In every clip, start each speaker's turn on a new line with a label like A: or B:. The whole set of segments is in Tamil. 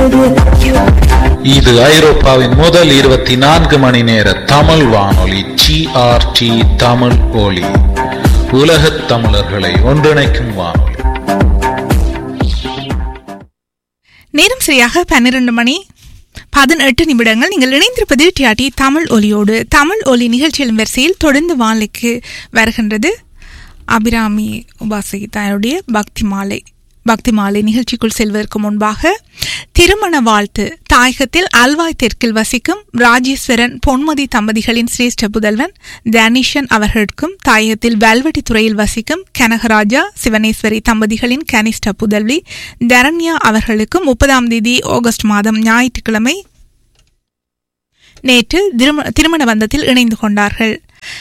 A: இது ஐரோப்பாவின் முதல் இருபத்தி நான்கு மணி நேர தமிழ் வானொலி ஜிஆர்டி தமிழ் ஒலி உலகத் தமிழர்களை ஒன்றிணைக்கும் வானொலி
B: நேரம் சரியாக பன்னிரண்டு மணி பதினெட்டு நிமிடங்கள் நீங்கள் இணைந்திருப்பது டிஆர்டி தமிழ் ஒலியோடு தமிழ் ஒலி நிகழ்ச்சியின் வரிசையில் தொடர்ந்து வானிலைக்கு வருகின்றது அபிராமி உபாசகி தாயுடைய பக்தி மாலை பக்தி மாலை நிகழ்ச்சிக்குள் செல்வதற்கு முன்பாக திருமண வாழ்த்து தாயகத்தில் அல்வாய் தெற்கில் வசிக்கும் ராஜேஸ்வரன் பொன்மதி தம்பதிகளின் சிரேஷ்ட புதல்வன் தனிஷன் அவர்களுக்கும் தாயகத்தில் வேல்வெட்டி துறையில் வசிக்கும் கனகராஜா சிவனேஸ்வரி தம்பதிகளின் கனிஷ்ட புதல்வி தரண்யா அவர்களுக்கும் முப்பதாம் தேதி ஆகஸ்ட் மாதம் ஞாயிற்றுக்கிழமை நேற்று திரும- திருமண பந்தத்தில் இணைந்து கொண்டார்கள்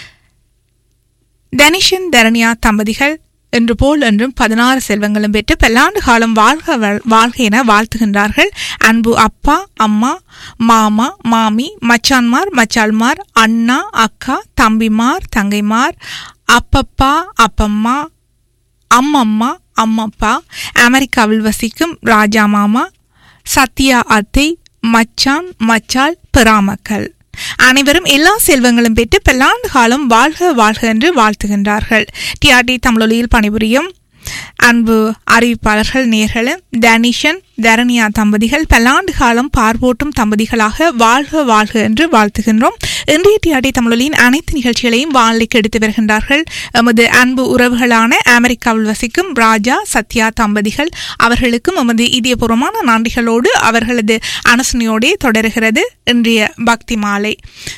B: தனிஷன் தரண்யா தம்பதிகள் என்று போல் என்றும் பதினாறு செல்வங்களும் பெற்று பல்லாண்டு காலம் வாழ்க வள்- வாழ்க என வாழ்த்துகின்றார்கள் அன்பு அப்பா அம்மா மாமா மாமி மச்சான்மார் மச்சாள்மார் அண்ணா அக்கா தம்பிமார் தங்கைமார் அப்பப்பா அப்பம்மா அம்மம்மா அம்மப்பா அமெரிக்காவில் வசிக்கும் ராஜா மாமா சத்யா அத்தை மச்சான் மச்சாள் பெறாமக்கள் அனைவரும் எல்லா செல்வங்களும் பெற்று பல்லாண்டு காலம் வாழ்க வாழ்க என்று வாழ்த்துகின்றார்கள் டிஆர்டி தமிழொலியில் பணிபுரியும் அன்பு அறிவிப்பாளர்கள் நேர்களும் தனிஷன் தரணியா தம்பதிகள் பல்லாண்டு காலம் பார்வோட்டும் தம்பதிகளாக வாழ்க வாழ்க என்று வாழ்த்துகின்றோம் இன்றைய டிஆர்டி தமிழொலியின் அனைத்து நிகழ்ச்சிகளையும் வானிலைக்கு எடுத்து வருகின்றார்கள் எமது அன்பு உறவுகளான அமெரிக்காவில் வசிக்கும் ராஜா சத்யா தம்பதிகள் அவர்களுக்கும் எமது இதயபூர்வமான நன்றிகளோடு அவர்களது அனுசனையோடே தொடர்கிறது இன்றைய பக்தி மாலை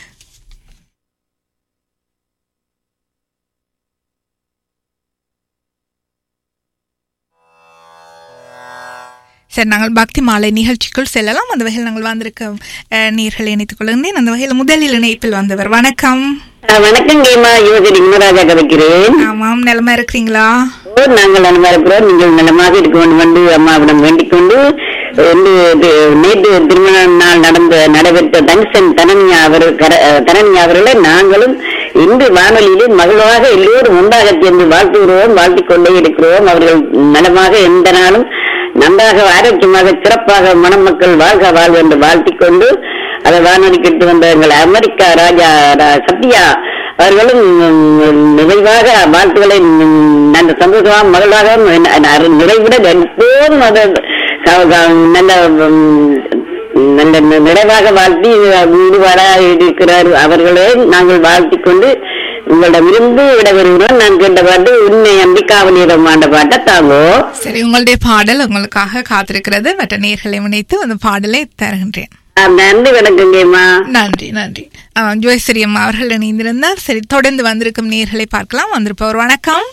B: சரி நாங்கள் பக்தி மாலை நிகழ்ச்சிக்குள் செல்லலாம் அந்த வகையில் நாங்கள் வந்திருக்க அஹ், நேர்களை இணைத்துக் கொள்கின்றேன் அந்த வகையில் முதலில் இணைப்பில் வந்தவர் வணக்கம்
C: ஆ, வணக்கம் கேமா யுவதி இம்மராஜா கதைக்கிறேன்
B: ஆமாம் நிலமா இருக்கிறீங்களா
C: ஓ, நாங்கள் நலமா இருக்கிறோம் நீங்கள் நலமாக இருக்க வேண்டும் என்று அம்மாவிடம் வேண்டிக் கொண்டு வந்து இது நேற்று திருமண நாள் நடந்த நடைபெற்ற தனுசன் தனன்யா அவர் கர- தனன்யா அவர்களை நாங்களும் இன்று வானொலியிலே மகிழ்வாக எல்லோரும் ஒன்றாக சேர்ந்து வாழ்த்துகிறோம் வாழ்த்திக் கொண்டே இருக்கிறோம் அவர்கள் நலமாக எந்த நாளும் நன்றாக ஆரோக்கியமாக சிறப்பாக மணமக்கள் வாழ்க வாழ்வு என்று வாழ்த்திக் கொண்டு அதை வானொலிக்கு எடுத்து வந்த எங்கள் அமெரிக்கா ராஜா ரா- சத்யா அவர்களும் உம், நிறைவாக வாழ்த்துக்களை உம், நல்ல சந்தோஷமாக மகிழ்வாக ந- நிறைவிட எப்போதும் அதை க- க- நல்ல உம், நல்ல நி- நிறைவாக வாழ்த்தி ஈடுபாடா இருக்கிறார் அவர்களே நாங்கள் வாழ்த்திக் கொண்டு உங்களிடமிருந்து விடைபெறுகிறோம் நான் கேட்ட பாட்டு உண்மை அம்பிகாவலியிடம் ஆண்ட பாட்டை தாங்கோ
B: சரி உங்களுடைய பாடல் உங்களுக்காக காத்திருக்கிறது மற்ற நேர்களை இணைத்து அந்த பாடலை தருகின்றேன்
C: ஆ, நன்றி வணக்கம் கேமா
B: நன்றி நன்றி ஆ, ஜோய்ஸ்ரீ அம்மா அவர்கள் இணைந்திருந்தார் சரி தொடர்ந்து வந்திருக்கும் நேர்களை பார்க்கலாம் வந்திருப்பவர் வணக்கம்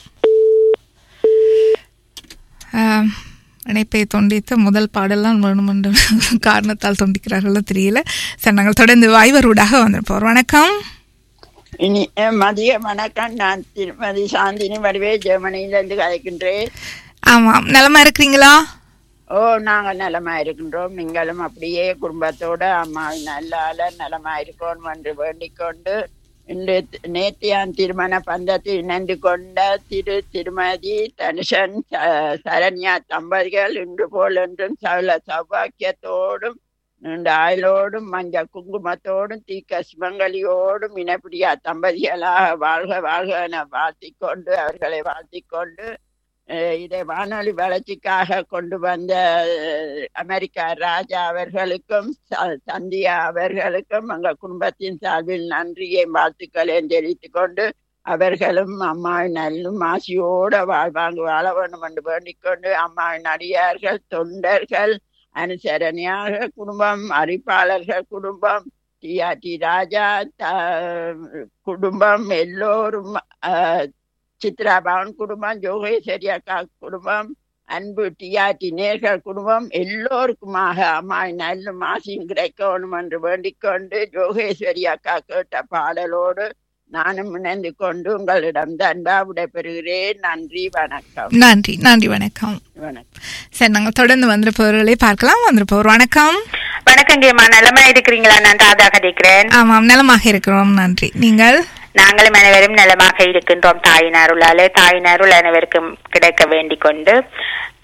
B: ஆ, இணைப்பை துண்டித்து முதல் பாடலாம் வேணும் என்ற காரணத்தால் துண்டிக்கிறார்களோ தெரியல சரி நாங்கள் தொடர்ந்து வாய்வரூடாக வந்திருப்போர் வணக்கம்
D: இனி அஹ், மதிய வணக்கம் நான் திருமதி சாந்தினி வடிவே ஜெர்மனியிலிருந்து கதைக்கின்றேன்
B: ஆமாம் நலமா இருக்கிறீங்களா
D: ஓ நாங்கள் நலமா இருக்கின்றோம் நீங்களும் அப்படியே குடும்பத்தோட அம்மாவின் நல்லால நலமா இருக்கணும் என்று வேண்டிக் கொண்டு இன்று தி- நேற்றையான் திருமண பந்தத்தில் இணைந்து கொண்ட திரு திருமதி தனுஷன் ச- சரண்யா தம்பதிகள் இன்று போல் என்றும் சகல சௌபாக்கியத்தோடும் நீண்ட ஆயுளோடும் மஞ்சள் குங்குமத்தோடும் தீக்க சிவங்கலியோடும் இனப்பிரியா தம்பதிகளாக வாழ்க வாழ்க என வாழ்த்திக் கொண்டு அவர்களை வாழ்த்திக் கொண்டு அஹ் இதை வானொலி வளர்ச்சிக்காக கொண்டு வந்த அஹ், அமெரிக்கா ராஜா அவர்களுக்கும் ச- சந்தியா அவர்களுக்கும் எங்கள் குடும்பத்தின் சார்பில் நன்றியை வாழ்த்துக்களையும் தெரிவித்துக் கொண்டு அவர்களும் அம்மாவின் நல்லும் ஆசியோட வாழ்வாங்க வாழ வேண்டும் என்று வேண்டிக் கொண்டு அம்மாவின் அடியார்கள் தொண்டர்கள் அனுசரணையாக குடும்பம் அறிப்பாளர்கள் குடும்பம் டிஆர்டி ராஜா த- குடும்பம் எல்லோரும் அஹ், சித்ரா பவன் குடும்பம் ஜோகேஸ்வரி அக்கா குடும்பம் அன்பு டிஆர்டி நேர்கள் குடும்பம் எல்லோருக்குமாக அம்மா நல்ல மாசியும் கிடைக்கணும் என்று வேண்டிக் கொண்டு ஜோகேஸ்வரி அக்கா கேட்ட பாடலோடு நானும் இணைந்து கொண்டு உங்களிடம் அன்பா விடைபெறுகிறேன் நன்றி வணக்கம்
B: நன்றி நன்றி வணக்கம்
D: வணக்கம்
B: சரி நாங்கள் தொடர்ந்து வந்திருப்பவர்களை பார்க்கலாம் வந்திருப்பவர் வணக்கம்
E: வணக்கம் கேமா நலமா இருக்கிறீங்களா நான் ராதா கதைக்கிறேன்
B: ஆமாம் நலமாக இருக்கிறோம் நன்றி நீங்கள்
E: நாங்களும் அனைவரும் நலமாக இருக்கின்றோம் தாயின் அருளாலே தாயின் அருள் அனைவருக்கும் கிடைக்க வேண்டிக் கொண்டு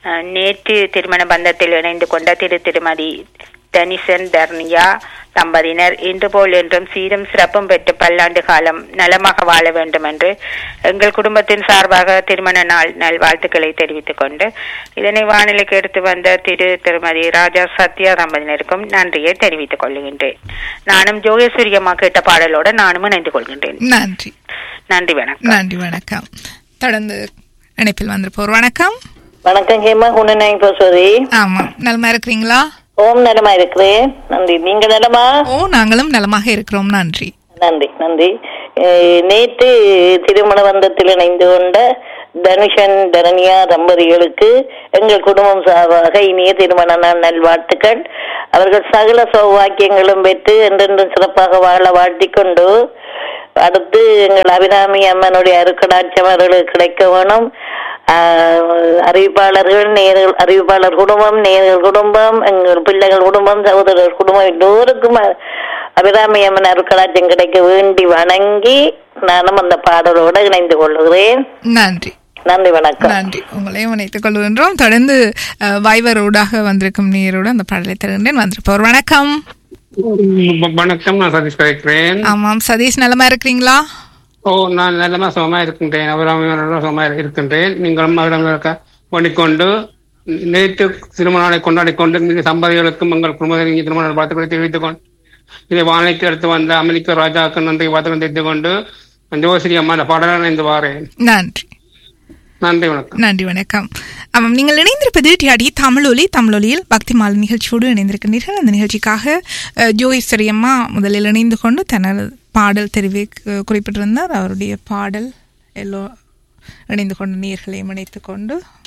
E: அஹ், நேற்று திருமண பந்தத்தில் இணைந்து கொண்ட திரு திருமதி தனிசன் தர்னியா தம்பதியினர் இன்று போல் என்றும் சீரும் சிறப்பும் பெற்று பல்லாண்டு காலம் நலமாக வாழ வேண்டும் என்று எங்கள் குடும்பத்தின் சார்பாக திருமண நாள் நல்வாழ்த்துக்களை தெரிவித்துக் கொண்டு இதனை வானிலைக்கு எடுத்து வந்த திரு திருமதி ராஜா சத்யா தம்பதியினருக்கும் நன்றியை தெரிவித்துக் கொள்கின்றேன் நானும் ஜோகேஸ்வரி அம்மா கேட்ட பாடலோடு நானும் இணைந்து கொள்கின்றேன்
B: நன்றி
E: நன்றி வணக்கம்
B: நன்றி வணக்கம் தொடர்ந்து இணைப்பில் வந்திருப்போர் வணக்கம்
F: வணக்கம் ஹேமா குணநாயகம் பேசுவதி
B: ஆமாம் நலமா இருக்கிறீங்களா
F: ஓம் நலமா இருக்கிறேன் நன்றி நீங்க நலமா
B: ஓ நாங்களும் நலமாக இருக்கிறோம் நன்றி
F: நன்றி நன்றி அஹ், நேற்று திருமண பந்தத்தில் இணைந்து கொண்ட தனுஷன் தரணியா தம்பதிகளுக்கு எங்கள் குடும்பம் சார்பாக இனிய திருமண நாள் நல்வாழ்த்துக்கள் அவர்கள் சகல சௌவாக்கியங்களும் பெற்று என்றென்றும் சிறப்பாக வாழ வாழ்த்திக் கொண்டு அடுத்து எங்கள் அபிராமி அம்மனுடைய அருக்கடாட்சம் அவர்களுக்கு கிடைக்க வேணும் ஆஹ், அறிவிப்பாளர்கள் நேர்கள் அறிவிப்பாளர் குடும்பம் நேர்கள் குடும்பம் எங்கள் பிள்ளைகள் குடும்பம் சகோதரர் குடும்பம் எல்லோருக்கும் அ- அபிராமி அம்மன் அருக்கடாட்சம் கிடைக்க வேண்டி வணங்கி நானும் அந்த பாடலோடு இணைந்து கொள்கிறேன்
B: நன்றி
F: நன்றி வணக்கம்
B: நன்றி உங்களையும் இணைத்துக் கொள்கின்றோம் தொடர்ந்து அஹ், வைவர் ஊடாக வந்திருக்கும் நீரோடு அந்த பாடலை தருகின்றேன் வந்திருப்போர் வணக்கம்
G: வ- வணக்கம் நான் சதீஷ் கலைக்கிறேன்
B: ஆமாம் சதீஷ் நலமா இருக்கிறீங்களா
G: ஓ நான் நல்லமா சுகமா இருக்கின்றேன் அவராமையோட சுகமா இருக்கின்றேன் நீங்களும் அவரமாக பண்ணிக்கொண்டு நேற்று திருமண நாளை கொண்டாடி கொண்டு இந்த சம்பதிகளுக்கும் உங்கள் குடும்பத்திற்கு திருமண நாள் வாழ்த்துக்களை தெரிவித்துக் கொண்டு இதை வாழைக்கு எடுத்து வந்த அமெரிக்க ராஜாவுக்கு நன்றி வாழ்த்துக்களை தெரிவித்துக் கொண்டு ஜோசிரி அம்மா அந்த பாடலை இணைந்து வாரேன்
B: நன்றி
G: நன்றி வணக்கம்
B: நன்றி வணக்கம் ஆமாம் நீங்கள் இணைந்திருப்பது டிஆடி தமிழொலி தமிழொலியில் பக்தி மாலை நிகழ்ச்சியோடு இணைந்திருக்கின்றீர்கள் அந்த நிகழ்ச்சிக்காக அஹ், ஜோகேஸ்வரி அம்மா முதலில் இணைந்து கொண்டு தனது பாடல் தெரிவி குறிப்பிட்டிருந்தார் அவருடைய பாடல் எல்லோ இணைந்து கொண்டு நீர்களையும் இணைத்துக் கொண்டு